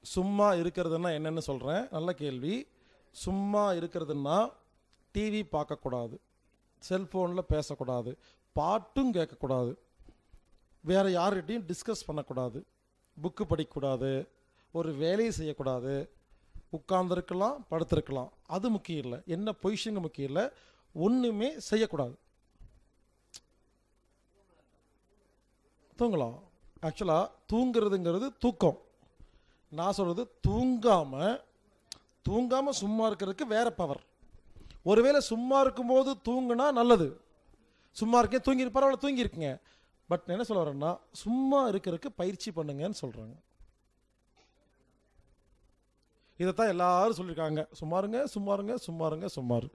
சும்மா இருக்கிறதுன்னா என்னன்னு சொல்கிறேன் நல்ல கேள்வி சும்மா இருக்கிறதுன்னா டிவி பார்க்கக்கூடாது செல்ஃபோனில் பேசக்கூடாது பாட்டும் கேட்கக்கூடாது வேறு யார்கிட்டையும் டிஸ்கஸ் பண்ணக்கூடாது புக்கு படிக்கக்கூடாது ஒரு வேலையை செய்யக்கூடாது உட்கார்ந்துருக்கலாம் படுத்திருக்கலாம் அது முக்கியம் இல்லை என்ன பொசிஷனுங்க முக்கியம் இல்லை ஒன்றுமே செய்யக்கூடாது தூங்கலாம் ஆக்சுவலாக தூங்குறதுங்கிறது தூக்கம் நான் சொல்கிறது தூங்காமல் தூங்காமல் சும்மா இருக்கிறதுக்கு வேற பவர் ஒருவேளை சும்மா இருக்கும்போது தூங்குனா நல்லது சும்மா இருக்கேன் தூங்கி பரவாயில்ல தூங்கியிருக்குங்க பட் நான் என்ன சொல்ல வரேன்னா சும்மா இருக்கிறதுக்கு பயிற்சி பண்ணுங்கன்னு சொல்கிறாங்க இதைத்தான் எல்லாரும் சொல்லியிருக்காங்க சும்மாருங்க சும்மாருங்க சும்மாருங்க சும்மாரு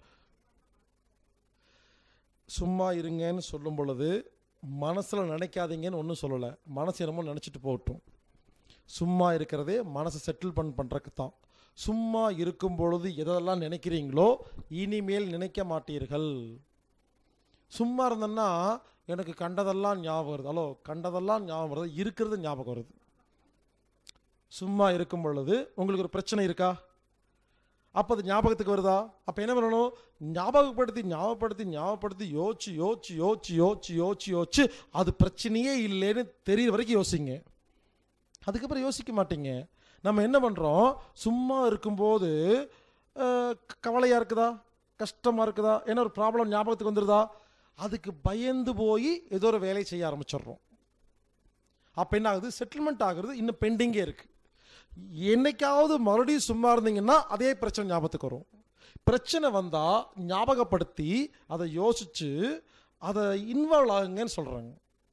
சும்மா இருங்கன்னு சொல்லும் பொழுது மனசில் நினைக்காதீங்கன்னு ஒன்றும் சொல்லலை மனசு என்னமோ நினச்சிட்டு போகட்டும் சும்மா இருக்கிறதே மனசை செட்டில் பண்ண பண்ணுறக்கு தான் சும்மா இருக்கும் பொழுது எதெல்லாம் நினைக்கிறீங்களோ இனிமேல் நினைக்க மாட்டீர்கள் சும்மா இருந்தேன்னா எனக்கு கண்டதெல்லாம் ஞாபகம் வருது ஹலோ கண்டதெல்லாம் ஞாபகம் வருது இருக்கிறது ஞாபகம் வருது சும்மா இருக்கும் பொழுது உங்களுக்கு ஒரு பிரச்சனை இருக்கா அப்போ அது ஞாபகத்துக்கு வருதா அப்போ என்ன பண்ணணும் ஞாபகப்படுத்தி ஞாபகப்படுத்தி ஞாபகப்படுத்தி யோசிச்சு யோசிச்சு யோசிச்சு யோசிச்சு யோசிச்சு யோசிச்சு அது பிரச்சனையே இல்லைன்னு தெரியுற வரைக்கும் யோசிங்க அதுக்கப்புறம் யோசிக்க மாட்டீங்க நம்ம என்ன பண்ணுறோம் சும்மா இருக்கும்போது அஹ், கவலையாக இருக்குதா கஷ்டமாக இருக்குதா என்ன ஒரு ப்ராப்ளம் ஞாபகத்துக்கு வந்துடுதா அதுக்கு பயந்து போய் ஏதோ ஒரு வேலையை செய்ய ஆரம்பிச்சிடுறோம் அப்போ என்ன ஆகுது செட்டில்மெண்ட் ஆகுறது இன்னும் பெண்டிங்கே இருக்குது என்னைக்காவது மறுபடியும் சும்மா இருந்தீங்கன்னா அதே பிரச்சனை ஞாபகத்துக்கு வரும் பிரச்சனை வந்தால் ஞாபகப்படுத்தி அதை யோசிச்சு அதை இன்வால்வ் ஆகுங்கன்னு சொல்கிறாங்க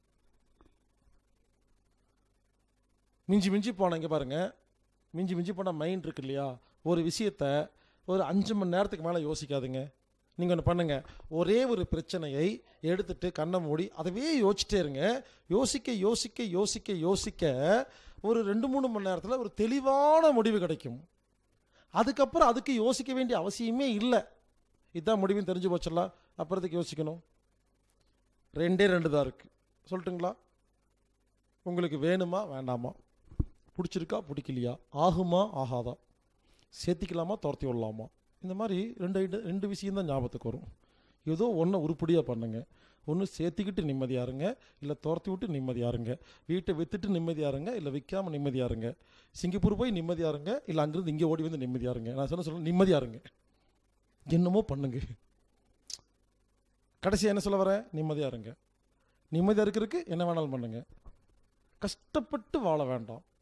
மிஞ்சி மிஞ்சி போன இங்கே பாருங்க மிஞ்சி மிஞ்சி போனால் மைண்ட் இருக்கு இல்லையா ஒரு விஷயத்த ஒரு அஞ்சு மணி நேரத்துக்கு மேலே யோசிக்காதுங்க நீங்கள் ஒன்று பண்ணுங்கள் ஒரே ஒரு பிரச்சனையை எடுத்துட்டு கண்ணை மூடி அதவே யோசிச்சிட்டே இருங்க யோசிக்க யோசிக்க யோசிக்க யோசிக்க ஒரு ரெண்டு மூணு மணி நேரத்தில் ஒரு தெளிவான முடிவு கிடைக்கும் அதுக்கப்புறம் அதுக்கு யோசிக்க வேண்டிய அவசியமே இல்லை இதுதான் முடிவுன்னு தெரிஞ்சு போச்சல்ல அப்புறத்துக்கு யோசிக்கணும் ரெண்டே ரெண்டு தான் இருக்குது சொல்லட்டுங்களா உங்களுக்கு வேணுமா வேண்டாமா பிடிச்சிருக்கா பிடிக்கலையா ஆகுமா ஆகாதா சேர்த்திக்கலாமா துரத்தி விடலாமா இந்த மாதிரி ரெண்டு ஐடு ரெண்டு விஷயம் தான் ஞாபகத்துக்கு வரும் ஏதோ ஒன்றை உருப்படியாக பண்ணுங்க ஒன்று சேர்த்திக்கிட்டு நிம்மதியாக இருங்க இல்லை துரத்தி விட்டு நிம்மதியாக இருங்க வீட்டை விற்றுட்டு நிம்மதியாக இருங்க இல்லை விற்காம நிம்மதியாக இருங்க சிங்கப்பூர் போய் நிம்மதியாக இருங்க இல்லை அங்கேருந்து இங்கே ஓடி வந்து நிம்மதியாக இருங்க நான் சொன்ன சொல்ல நிம்மதியாக இருங்க என்னமோ பண்ணுங்க கடைசியாக என்ன சொல்ல வரேன் நிம்மதியாக இருங்க நிம்மதியாக இருக்கிறதுக்கு என்ன வேணாலும் பண்ணுங்க கஷ்டப்பட்டு வாழ வேண்டாம்